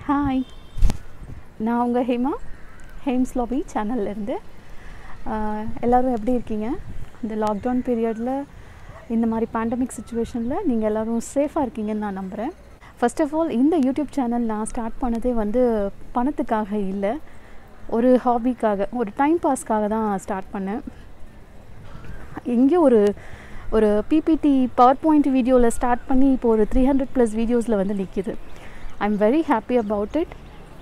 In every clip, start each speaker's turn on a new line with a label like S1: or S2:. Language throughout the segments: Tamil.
S1: ஹாய் நான் உங்கள் ஹேமா ஹேம்ஸ் லாபி சேனல்லேருந்து எல்லோரும் எப்படி இருக்கீங்க இந்த லாக்டவுன் பீரியடில் இந்த மாதிரி பேண்டமிக் சுச்சுவேஷனில் நீங்கள் எல்லோரும் சேஃபாக இருக்கீங்கன்னு நான் நம்புகிறேன் ஃபர்ஸ்ட் ஆஃப் ஆல் இந்த யூடியூப் சேனல் நான் ஸ்டார்ட் பண்ணதே வந்து பணத்துக்காக இல்லை ஒரு ஹாபிக்காக ஒரு டைம் பாஸ்க்காக தான் ஸ்டார்ட் பண்ணேன் எங்கேயோ ஒரு ஒரு பிபிடி பவர் பாயிண்ட் வீடியோவில் ஸ்டார்ட் பண்ணி இப்போ ஒரு த்ரீ ஹண்ட்ரட் ப்ளஸ் வீடியோஸில் வந்து நிற்கிது I am very happy about it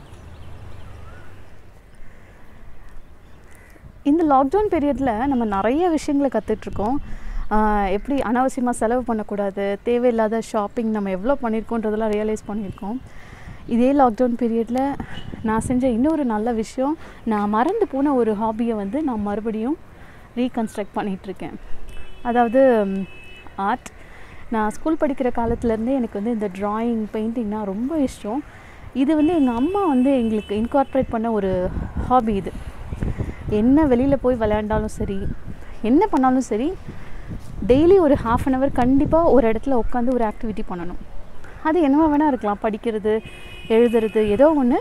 S1: இந்த லாக்டவுன் பீரியடில் நம்ம நிறைய விஷயங்களை கற்றுட்ருக்கோம் எப்படி அனாவசியமாக செலவு பண்ணக்கூடாது தேவையில்லாத ஷாப்பிங் நம்ம எவ்வளோ பண்ணியிருக்கோன்றதெல்லாம் ரியலைஸ் பண்ணியிருக்கோம் இதே லாக்டவுன் பீரியடில் நான் செஞ்ச இன்னொரு நல்ல விஷயம் நான் மறந்து போன ஒரு ஹாபியை வந்து நான் மறுபடியும் ரீகன்ஸ்ட்ரக்ட் பண்ணிகிட்ருக்கேன் அதாவது ஆர்ட் நான் ஸ்கூல் படிக்கிற காலத்துலேருந்தே எனக்கு வந்து இந்த ட்ராயிங் பெயிண்டிங்னா ரொம்ப இஷ்டம் இது வந்து எங்கள் அம்மா வந்து எங்களுக்கு இன்கார்ப்ரேட் பண்ண ஒரு ஹாபி இது என்ன வெளியில் போய் விளையாண்டாலும் சரி என்ன பண்ணாலும் சரி டெய்லி ஒரு ஹாஃப் அன் ஹவர் கண்டிப்பாக ஒரு இடத்துல உட்காந்து ஒரு ஆக்டிவிட்டி பண்ணணும் அது என்னவா வேணால் இருக்கலாம் படிக்கிறது எழுதுறது ஏதோ ஒன்று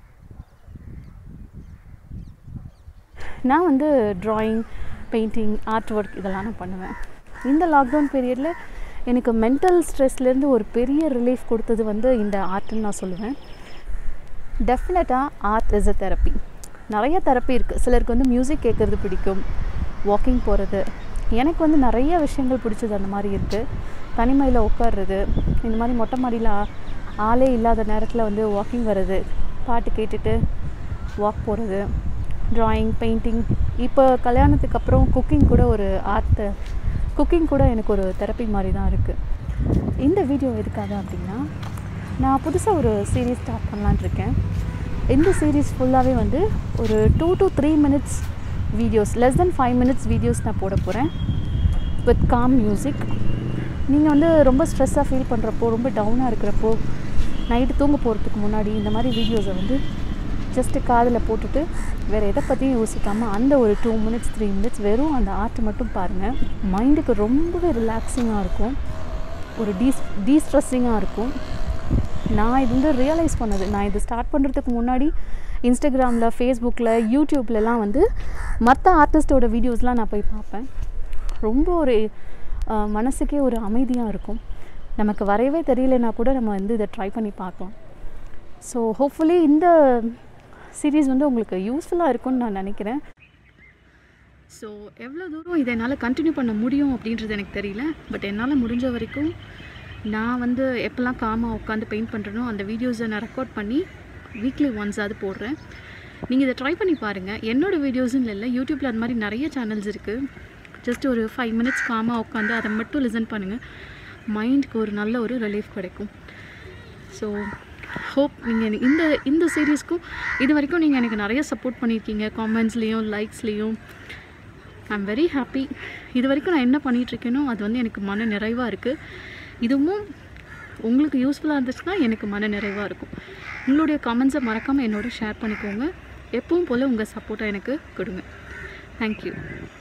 S1: நான் வந்து ட்ராயிங் பெயிண்டிங் ஆர்ட் ஒர்க் இதெல்லாம் நான் பண்ணுவேன் இந்த லாக்டவுன் பீரியடில் எனக்கு மென்டல் ஸ்ட்ரெஸ்லேருந்து ஒரு பெரிய ரிலீஃப் கொடுத்தது வந்து இந்த ஆர்ட்னு நான் சொல்லுவேன் டெஃபினட்டாக ஆர்ட் இஸ் அ தெரப்பி நிறைய தெரப்பி இருக்குது சிலருக்கு வந்து மியூசிக் கேட்குறது பிடிக்கும் வாக்கிங் போகிறது எனக்கு வந்து நிறைய விஷயங்கள் பிடிச்சது அந்த மாதிரி இருக்குது தனிமையில் உட்காடுறது இந்த மாதிரி மொட்டை மாடியில் ஆளே இல்லாத நேரத்தில் வந்து வாக்கிங் வர்றது பாட்டு கேட்டுட்டு வாக் போகிறது ட்ராயிங் பெயிண்டிங் இப்போ கல்யாணத்துக்கு அப்புறம் குக்கிங் கூட ஒரு ஆர்ட் குக்கிங் கூட எனக்கு ஒரு தெரப்பி மாதிரி தான் இருக்குது இந்த வீடியோ எதுக்காக அப்படின்னா நான் புதுசாக ஒரு சீரீஸ் ஸ்டார்ட் பண்ணலான் இருக்கேன் இந்த சீரீஸ் ஃபுல்லாகவே வந்து ஒரு two to three minutes videos less then five minutes videos நான் போட போகிறேன் வித் காம் மியூசிக் நீங்கள் வந்து ரொம்ப ஸ்ட்ரெஸ்ஸாக ஃபீல் பண்ணுறப்போ ரொம்ப டவுனாக இருக்கிறப்போ நைட்டு தூங்க போகிறதுக்கு முன்னாடி இந்த மாதிரி வீடியோஸை வந்து ஜஸ்ட்டு காதில் போட்டுட்டு வேறு எதை பற்றியும் யோசிக்காமல் அந்த ஒரு டூ மினிட்ஸ் த்ரீ மினிட்ஸ் வெறும் அந்த ஆர்ட் மட்டும் பாருங்கள் மைண்டுக்கு ரொம்பவே ரிலாக்ஸிங்காக இருக்கும் ஒரு டீஸ் டீஸ்ட்ரெஸ்ஸிங்காக இருக்கும் நான் இது வந்து ரியலைஸ் பண்ணது நான் இது ஸ்டார்ட் பண்ணுறதுக்கு முன்னாடி இன்ஸ்டாகிராமில் ஃபேஸ்புக்கில் யூடியூப்லலாம் வந்து மற்ற ஆர்டிஸ்ட்டோட வீடியோஸ்லாம் நான் போய் பார்ப்பேன் ரொம்ப ஒரு மனசுக்கே ஒரு அமைதியாக இருக்கும் நமக்கு வரையவே தெரியலனா கூட நம்ம வந்து இதை ட்ரை பண்ணி பார்க்கலாம் ஸோ ஹோப்ஃபுல்லி இந்த சீரீஸ் வந்து உங்களுக்கு யூஸ்ஃபுல்லாக இருக்கும்னு நான் நினைக்கிறேன் ஸோ எவ்வளோ தூரம் இதை என்னால் கண்டினியூ பண்ண முடியும் அப்படின்றது எனக்கு தெரியல பட் என்னால் முடிஞ்ச வரைக்கும் நான் வந்து எப்போல்லாம் காமாக உட்காந்து பெயிண்ட் பண்ணுறனோ அந்த வீடியோஸை நான் ரெக்கார்ட் பண்ணி வீக்லி ஒன்ஸாவது போடுறேன் நீங்கள் இதை ட்ரை பண்ணி பாருங்கள் என்னோடய வீடியோஸுன்னு இல்லை யூடியூப்பில் அந்த மாதிரி நிறைய சேனல்ஸ் இருக்குது ஜஸ்ட் ஒரு ஃபைவ் மினிட்ஸ் காமாக உட்காந்து அதை மட்டும் லிசன் பண்ணுங்கள் மைண்டுக்கு ஒரு நல்ல ஒரு ரிலீஃப் கிடைக்கும் ஸோ ஹோப் நீங்கள் இந்த இந்த சீரீஸ்க்கும் இது வரைக்கும் நீங்கள் எனக்கு நிறைய சப்போர்ட் பண்ணியிருக்கீங்க காமெண்ட்ஸ்லேயும் லைக்ஸ்லேயும் ஐ எம் வெரி ஹாப்பி இது வரைக்கும் நான் என்ன பண்ணிகிட்ருக்கேனோ அது வந்து எனக்கு மன நிறைவாக இருக்குது இதுவும் உங்களுக்கு யூஸ்ஃபுல்லாக இருந்துச்சுன்னா எனக்கு மன நிறைவாக இருக்கும் உங்களுடைய கமெண்ட்ஸை மறக்காமல் என்னோட ஷேர் பண்ணிக்கோங்க எப்பவும் போல் உங்கள் சப்போர்ட்டை எனக்கு கொடுங்க தேங்க்யூ